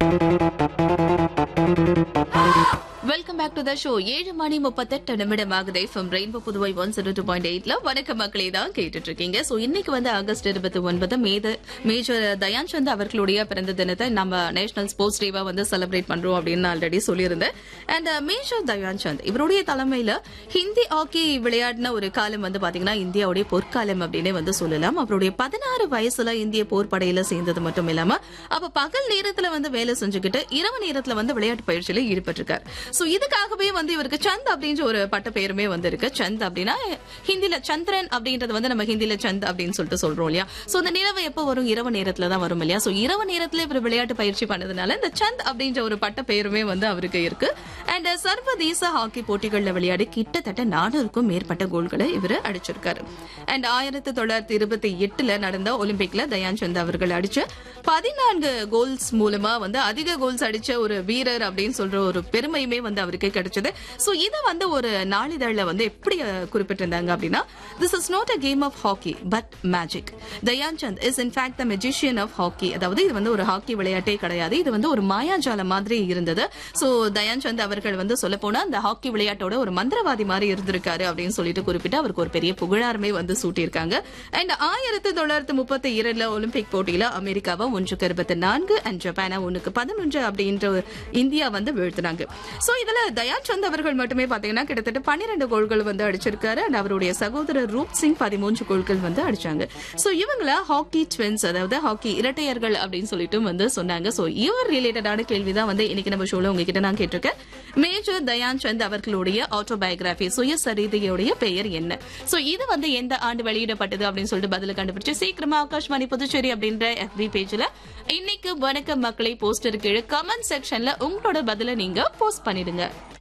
welcome back to the show ஏழு மணி முப்பத்தெட்டு நிமிடம் ஆகுது from rainbow Puduvai one zero two point எயிட்ல வணக்க மக்களே தான் கேட்டுட்டு இருக்கீங்க சோ இன்னைக்கு வந்து ஆகஸ்ட் இருபத்தி ஒன்பது மேத மேஜர் தயான் சந்த் அவர்களுடைய பிறந்த தினத்தை நம்ம நேஷனல் ஸ்போர்ட்ஸ் டேவா வந்து செலிப்ரேட் பண்றோம் அப்படின்னு ஆல்ரெடி சொல்லியிருந்தேன் அண்ட் மேஜர் தயான் சந்த் இவருடைய தலைமையில ஹிந்தி ஹாக்கி விளையாடின ஒரு காலம் வந்து பாத்தீங்கன்னா இந்தியாவுடைய பொற்காலம் அப்படின்னு வந்து சொல்லலாம் அவருடைய பதினாறு வயசுல இந்திய போர் படையில சேர்ந்தது மட்டும் இல்லாம அப்ப பகல் நேரத்துல வந்து வேலை செஞ்சுக்கிட்டு இரவு நேரத்துல வந்து விளையாட்டு பயிற்சியில ஈடுபட்டிருக்காரு சோ இதுக்காகவே வந்து இவருக்கு சந்த் அப்படின்ற ஒரு பட்ட பேருமே வந்து இருக்கு சந்த் அப்படின்னா ஹிந்தில சந்திரன் அப்படின்றது வந்து நம்ம ஹிந்தில சந்த் அப்படின்னு சொல்லிட்டு சொல்றோம் இல்லையா சோ இந்த நிலவு எப்ப வரும் இரவு நேரத்துல தான் வரும் இல்லையா சோ இரவு நேரத்துல இவர் விளையாட்டு பயிற்சி பண்ணதுனால இந்த சந்த் அப்படின்ற ஒரு பட்ட பேருமே வந்து அவருக்கு இருக்கு அண்ட் சர்வதேச ஹாக்கி போட்டிகள்ல விளையாடி கிட்டத்தட்ட நானூறுக்கும் மேற்பட்ட கோல்களை இவர் அடிச்சிருக்காரு அண்ட் ஆயிரத்தி தொள்ளாயிரத்தி இருபத்தி எட்டுல நடந்த ஒலிம்பிக்ல தயான் சந்த் அவர்கள் அடிச்ச பதினான்கு கோல்ஸ் மூலமா வந்து அதிக கோல்ஸ் அடிச்ச ஒரு வீரர் அப்படின்னு சொல்ற ஒரு பெருமையுமே வந்து அவருக்கு கிடைச்சது சோ இத வந்து ஒரு நாளிதழ்ல வந்து எப்படி அஹ், குறிப்பிட்டிருந்தாங்க அப்படின்னா this is not a game of hockey but magic Dhyan Chand is in fact the magician of hockey அதாவது இது வந்து ஒரு ஹாக்கி விளையாட்டே கிடையாது இது வந்து ஒரு மாயாஜாலம் மாதிரி இருந்தது சோ தயான் சந்த் அவர்கள் வந்து சொல்ல போனா அந்த ஹாக்கி விளையாட்டோட ஒரு மந்திரவாதி மாதிரி இருந்திருக்காரு அப்படின்னு சொல்லிட்டு குறிப்பிட்டு அவருக்கு ஒரு பெரிய புகழாருமே வந்து சூட்டியிருக்காங்க அண்ட் ஆயிரத்தி தொள்ளாயிரத்தி முப்பத்தி இரண்டுல ஒலிம்பிக் போட்டியில அமெரிக்காவை ஒன்றுக்கு இருபத்தி நான்கு அண்ட் ஜப்பானா ஒன்றுக்கு பதினொன்று அப்படின்ற ஒரு இந்தியா வந்து வீழ்த்தினாங்க சோ இதுல தயான் சந்த் அவர்கள் மட்டுமே பாத்தீங்கன்னா கிட்டத்தட்ட பன்னிரண்டு கோல்கள் வந்து அடிச்சிருக்காரு அண்ட் அவருடைய சகோதரர் ரூப் சிங் பதிமூன்று கோல்கள் வந்து அடிச்சாங்க சோ இவங்கள ஹாக்கி ட்வின்ஸ் அதாவது ஹாக்கி இரட்டையர்கள் அப்படின்னு சொல்லிட்டு வந்து சொன்னாங்க சோ இவர் ரிலேட்டடான கேள்விதான் வந்து இன்னைக்கு நம்ம ஷோல உங்ககிட்ட நான் கேட்டிருக்கேன் மேஜர் தயான் சந்த் அவர்களுடைய ஆட்டோபயோகிராபி சுயசரிதையுடைய பெயர் என்ன சோ இது வந்து எந்த ஆண்டு வெளியிடப்பட்டது அப்படின்னு சொல்லிட்டு பதில கண்டுபிடிச்சு சீக்கிரமா ஆகாஷ்வாணி புதுச்சேரி அப்படின்ற FB பேஜ்ல இன்னைக்கு வணக்கம் மக்களை போஸ்டர் கீழே கமெண்ட் செக்ஷன்ல உங்களோட பதில நீங்க போஸ்ட் பண்ணிடுங்க